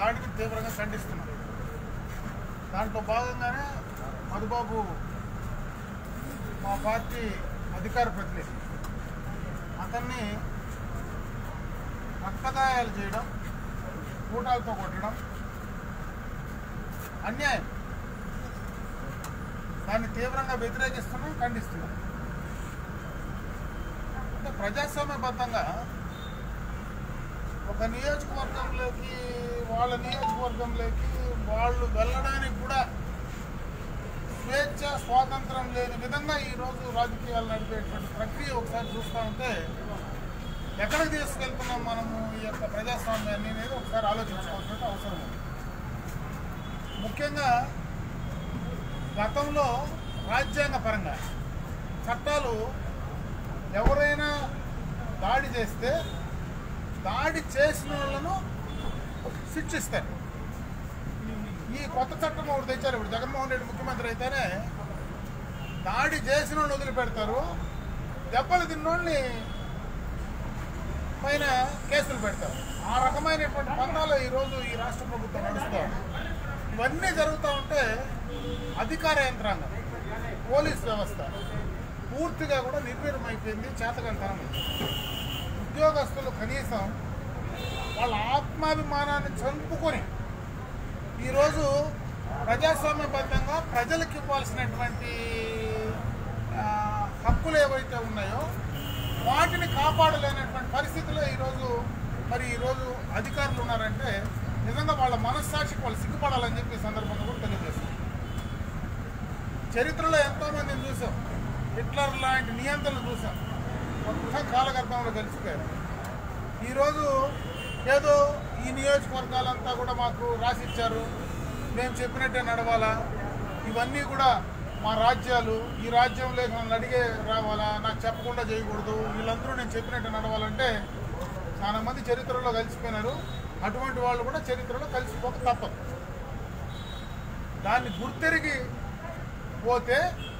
దాడిని తీవ్రంగా ఖండిస్తున్నాం దాంట్లో భాగంగానే మధుబాబు మా పార్టీ అధికార ప్రతినిధి అతన్ని రక్తగాయాలు చేయడం కూటాలతో కొట్టడం అన్యాయం దాన్ని తీవ్రంగా వ్యతిరేకిస్తున్నాం ఖండిస్తున్నాం అంటే ప్రజాస్వామ్యబద్ధంగా ఒక నియోజకవర్గంలోకి వాళ్ళ నియోజకవర్గంలోకి వాళ్ళు వెళ్ళడానికి కూడా స్వేచ్ఛ స్వాతంత్రం లేని విధంగా ఈరోజు రాజకీయాలు నడిపేటువంటి ప్రక్రియ ఒకసారి చూస్తూ ఉంటే ఎక్కడికి తీసుకెళ్తున్నాం మనము ఈ యొక్క ప్రజాస్వామ్యాన్ని అనేది ఒకసారి ఆలోచించుకోవాల్సిన అవసరం ఉంది ముఖ్యంగా గతంలో రాజ్యాంగ పరంగా చట్టాలు ఎవరైనా దాడి చేస్తే దాడి చేసిన వాళ్ళను శిక్షిస్తారు ఈ కొత్త చట్టం ఒకటి తెచ్చారు ఇప్పుడు జగన్మోహన్ రెడ్డి ముఖ్యమంత్రి అయితేనే దాడి చేసిన వాళ్ళు వదిలిపెడతారు దెబ్బలు తిన్నోళ్ళని పైన కేసులు పెడతారు ఆ రకమైనటువంటి పందాలు ఈరోజు ఈ రాష్ట్ర ప్రభుత్వం నడుస్తూ ఉంది. ఇవన్నీ జరుగుతూ ఉంటే అధికార యంత్రాంగం పోలీస్ వ్యవస్థ పూర్తిగా కూడా నిర్వీర్యమైపోయింది చేతకంతనం ఉద్యోగస్తులు కనీసం వాళ్ళ ఆత్మాభిమానాన్ని చంపుకొని ఈరోజు ప్రజాస్వామ్యబద్ధంగా ప్రజలకు ఇవ్వాల్సినటువంటి ఆ, హక్కులు ఏవైతే ఉన్నాయో వాటిని కాపాడలేనటువంటి పరిస్థితిలో ఈరోజు మరి ఈరోజు అధికారులు ఉన్నారంటే నిజంగా వాళ్ళ మనస్సాక్షికి వాళ్ళు సిగ్గుపడాలని చెప్పి ఈ సందర్భంగా కూడా తెలియజేస్తాం చరిత్రలో ఎంతో మందిని చూసాం హిట్లర్ లాంటి నియంత్రణలు చూసాం మొత్తం కాలగర్భంలో కలిసిపోయారు ఈరోజు ఏదో ఈ నియోజకవర్గాలంతా కూడా మాకు రాసిచ్చారు మేము చెప్పినట్టే నడవాలా ఇవన్నీ కూడా మా రాజ్యాలు ఈ రాజ్యంలో నన్ను అడిగే రావాలా నాకు చెప్పకుండా చేయకూడదు వీళ్ళందరూ నేను చెప్పినట్టు నడవాలంటే చాలా మంది చరిత్రలో కలిసిపోయినారు అటువంటి వాళ్ళు కూడా చరిత్రలో కలిసిపోక తప్పదు దాన్ని గుర్తెరిగి పోతే